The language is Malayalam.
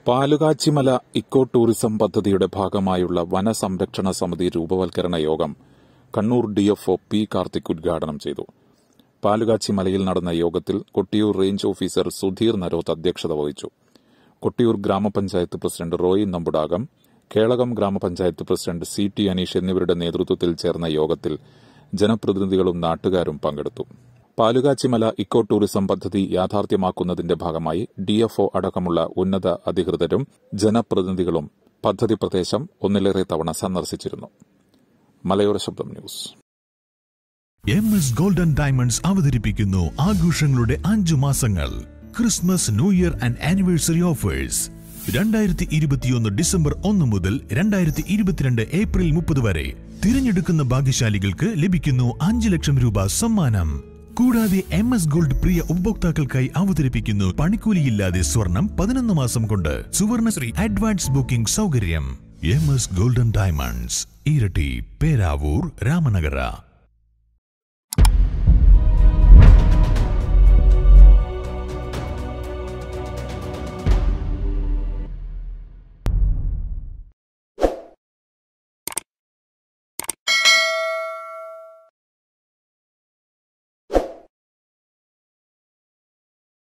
പാലുകാച്ചിമല ഇക്കോ ടൂറിസം പദ്ധതിയുടെ ഭാഗമായുള്ള വനസംരക്ഷണ സമിതി രൂപവൽക്കരണ യോഗം കണ്ണൂർ ഡിഎഫ്ഒ പി കാർത്തിക് ഉദ്ഘാടനം ചെയ്തു പാലുകാച്ചി മലയിൽ നടന്ന യോഗത്തിൽ കൊട്ടിയൂർ റേഞ്ച് ഓഫീസർ സുധീർ നരോത്ത് അധ്യക്ഷത വഹിച്ചു കൊട്ടിയൂർ ഗ്രാമപഞ്ചായത്ത് പ്രസിഡന്റ് റോയി നമ്പുടാകം കേളകം ഗ്രാമപഞ്ചായത്ത് പ്രസിഡന്റ് സി ടി അനീഷ് എന്നിവരുടെ നേതൃത്വത്തിൽ ചേർന്ന യോഗത്തിൽ ജനപ്രതിനിധികളും നാട്ടുകാരും പങ്കെടുത്തു പാലുകാച്ചിമല ഇക്കോ ടൂറിസം പദ്ധതി യാഥാർത്ഥ്യമാക്കുന്നതിന്റെ ഭാഗമായി ഡിഎഫ്ഒ അടക്കമുള്ള ഉന്നത അധികൃതരും ജനപ്രതിനിധികളും പദ്ധതി പ്രദേശം ഒന്നിലേറെ തവണ സന്ദർശിച്ചിരുന്നു മലയോര ശബ്ദം news M S golden diamonds അവതരിപ്പിക്കുന്നു ആഘോഷങ്ങളുടെ അഞ്ചു മാസങ്ങൾ Christmas new year and anniversary offers രണ്ടായിരത്തി ഇരുപത്തിയൊന്ന് ഡിസംബർ ഒന്ന് മുതൽ രണ്ടായിരത്തി ഇരുപത്തിരണ്ട് ഏപ്രിൽ മുപ്പത് വരെ തിരഞ്ഞെടുക്കുന്ന ഭാഗ്യശാലികൾക്ക് ലഭിക്കുന്നു അഞ്ച് ലക്ഷം രൂപ സമ്മാനം കൂടാതെ എം എസ് ഗോൾഡ് പ്രിയ ഉപഭോക്താക്കൾക്കായി അവതരിപ്പിക്കുന്നു പണിക്കൂലിയില്ലാതെ സ്വർണം പതിനൊന്ന് മാസം കൊണ്ട് സുവർണശ്രീ അഡ്വാൻസ് ബുക്കിംഗ് സൗകര്യം എം എസ് ഗോൾഡൻ ഡയമണ്ട്സ് ഇരട്ടി പേരാവൂർ രാമനഗര